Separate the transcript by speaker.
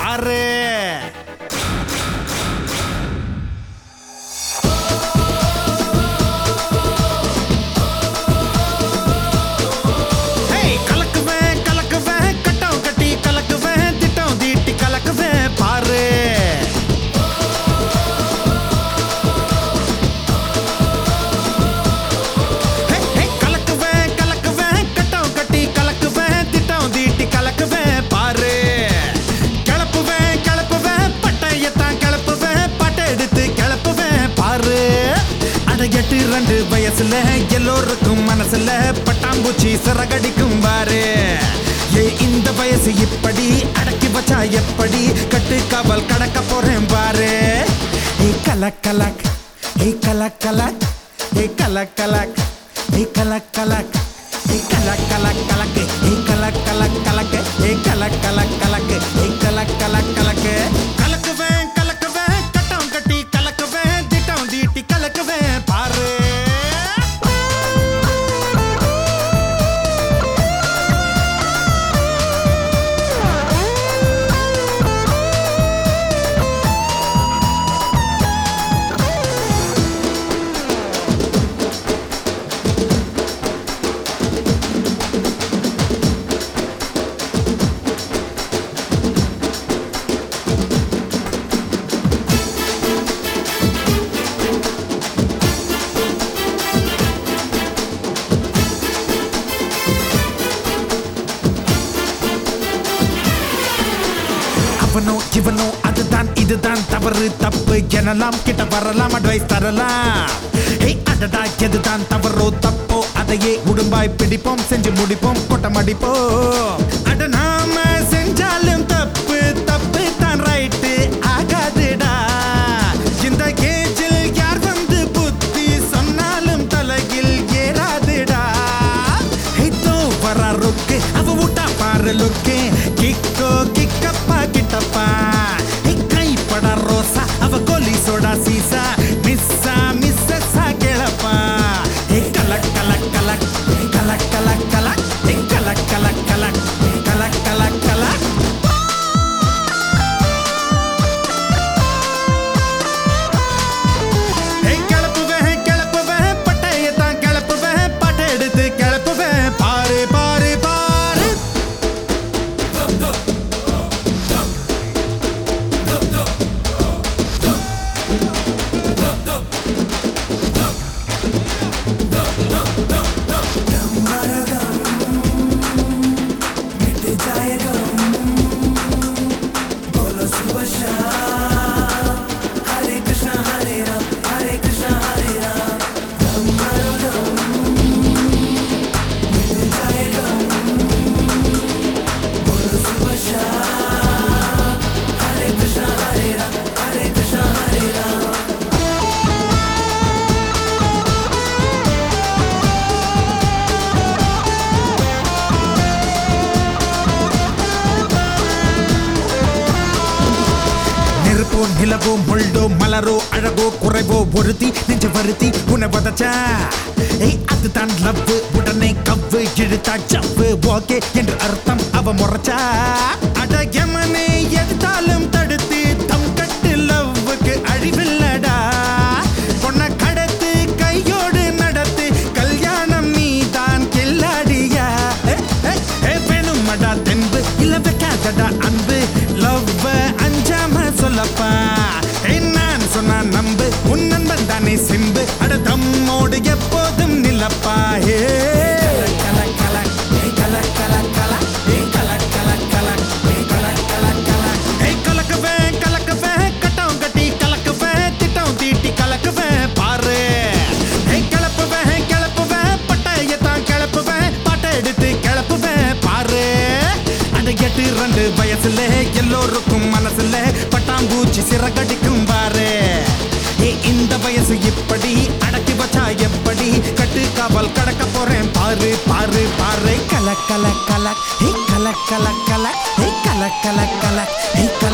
Speaker 1: பாரு ஹேய், கலக்குவேன் கலக்குவேன் கட்டம் கட்டி கலக்குவேன் திட்டம் தீட்டி கலக்குவேன் பாரு ஹே, ஹே, கலக்குவேன் கலக்குவேன் கட்டம் கட்டி கலக்குவேன் திட்டம் தீட்டி கலக்குவேன் பாரு கிளப்புவேன் கிளப்புவேன் பட்டையத்தான் கிளப்புவேன் பட்டை எடுத்து கிளப்புவேன் பாரு அட எட்டு ரெண்டு வயசுல எல்லோருக்கும் மனசுல பட்டாம்பூச்சி சிறகடிக்கும் பாரு ஏ இந்த வயசு இப்படி அடக்கி வச்சா எப்படி கட்டு காவல் கடக்க போறேன் பாரு ஏ கலக் கலக் ஏ கலக் கலக் ஏ கலக் கலக் ஏ கலக் கலக் ஏ கலக் கலக் கலக்கு ஏ கலக் கலக் கலக்கு ஏ கலக் கலக் கலக்கு ஏ கலக் கலக் கலக்கு கலக்குவேன் கலக்குவேன் கட்டம் கட்டி கலக்குவேன் திட்டம் தீட்டி கலக்குவேன் பாரு அவனோ இவனோ அதுதான் இதுதான் தவறு தப்பு எனலாம் கிட்ட வரலாம் அட்வைஸ் தரலாம் ஏய் அடடா எதுதான் தவறோ தப்போ அதையே உடும்பாய் பிடிப்போம் செஞ்சு முடிப்போம் கொட்டம் அடிப்போம் அட நாம செஞ்சாலும் தப்பு தப்பு தான் ரைட்டு ஆகாதுடா இந்த கேஜில் யார் வந்து புத்தி சொன்னாலும் தலையில் ஏறாதுடா இதோ வர ருக்கு அவ விட்டா பாரு லுக்கு கிக்கோ கிக்கப்பா கிட்டப்பா கைப்பட ரோசா அவ கோலி சோடா சீசா மிஸ்ஸா மிஸ்ஸா கேளப்பா கலக் கலக் கலக் கலக் கலக் கலக் கலக் கலக் கலக் கலக் கலக் கலக் ஏய், கிளப்புவேன், கிளப்புவேன், பட்டையத்தான் கிளப்புவேன், பட்டை எடுத்து கிளப்புவேன். பாரு, பாரு, பாரு. நெருப்போ நிலவோ முள்ளோ மலரோ அழகோ குறைவோ ஒருத்தி நெஞ்ச வருத்தி உன்னை வதச்சா ஏய் அதுதான் லவ் உடனே கவ்வு இழுத்தா ஜவ்வு ஓகே என்று அர்த்தம் அவ முறைச்சா அடகமனே எதுத்தாலும் தடுத்து தம் கட்டு லவ்வுக்கு அழிவில்லடா பொண்ண கடத்து கையோடு நடத்து கல்யாணம் நீதான் கில்லாடியா ஏ, ஏ, ஏ, வேணுமடா தென்பு இல்ல வைக்காதடா அன்பு லவ் அஞ்சாம சொல்லப்பா ஏ, நான் சொன்னா நம்பு உன் நண்பன் தானே சிம்பு அட தம்மோடு எப்போதும் நிலப்பா ஏ கலக் கலக் ஏய் கலக் கலக் கலக் ஏய் கலக் கலக் கலக் ஏய் கலக் கலக் கலக் ஏய் கலக்குவேன் கலக்குவேன் கட்டம் கட்டி கலக்குவேன் திட்டம் தீட்டி கலக்குவேன் பாரு ஏய் கிளப்புவேன் கிளப்புவேன் பட்டையத்தான் கிளப்புவேன் பாட்டை எடுத்து கிளப்புவேன் பாரு அந்த எட்டு ரெண்டு வயசுல எல்லோருக்கும் மனசுல பட்டாம்பூச்சி சிறகடிக்கும் பாரு ஏ இந்த வயசு இப்படி அடக்கி வச்சா எப்படி கட்டு காவல் கடக்க போறேன் பாரு பாரு பாரு கல கல கல ஹே கல கல கல ஹே கல கல கல ஹே கல